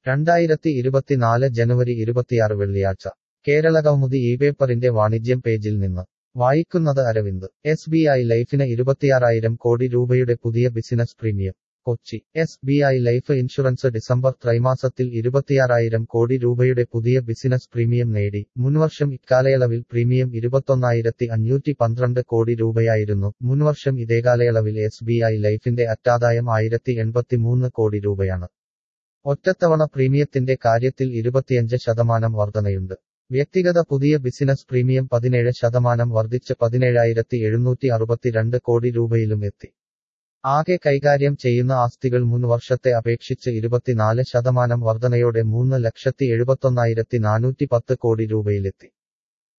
രണ്ടായിരത്തി ഇരുപത്തിനാല് ജനുവരി ഇരുപത്തിയാറ് വെള്ളിയാഴ്ച കേരളകൗമുദി ഈ പേപ്പറിന്റെ വാണിജ്യം പേജിൽ നിന്ന് വായിക്കുന്നത് അരവിന്ദ് എസ് ബി ഐ ലൈഫിന് ഇരുപത്തിയാറായിരം കോടി രൂപയുടെ പുതിയ business premium Kochi S B I life insurance December ത്രൈമാസത്തിൽ ഇരുപത്തിയാറായിരം കോടി രൂപയുടെ പുതിയ ബിസിനസ് പ്രീമിയം നേടി മുൻവർഷം ഇക്കാലയളവിൽ പ്രീമിയം ഇരുപത്തൊന്നായിരത്തി അഞ്ഞൂറ്റി പന്ത്രണ്ട് കോടി രൂപയായിരുന്നു മുൻവർഷം ഇതേ കാലയളവിൽ എസ് ബി ഐ ലൈഫിന്റെ അറ്റാദായം ആയിരത്തി എൺപത്തിമൂന്ന് കോടി രൂപയാണ് ഒറ്റത്തവണ പ്രീമിയത്തിന്റെ കാര്യത്തിൽ ഇരുപത്തിയഞ്ച് ശതമാനം വർധനയുണ്ട് വ്യക്തിഗത പുതിയ ബിസിനസ് പ്രീമിയം പതിനേഴ് ശതമാനം വർദ്ധിച്ച് പതിനേഴായിരത്തി എഴുന്നൂറ്റി അറുപത്തിരണ്ട് കോടി രൂപയിലും എത്തി ആകെ കൈകാര്യം ചെയ്യുന്ന ആസ്തികൾ മുൻ വർഷത്തെ അപേക്ഷിച്ച് ഇരുപത്തിനാല് ശതമാനം വർധനയോടെ മൂന്ന് ലക്ഷത്തി എഴുപത്തൊന്നായിരത്തി നാനൂറ്റി പത്ത് കോടി രൂപയിലെത്തി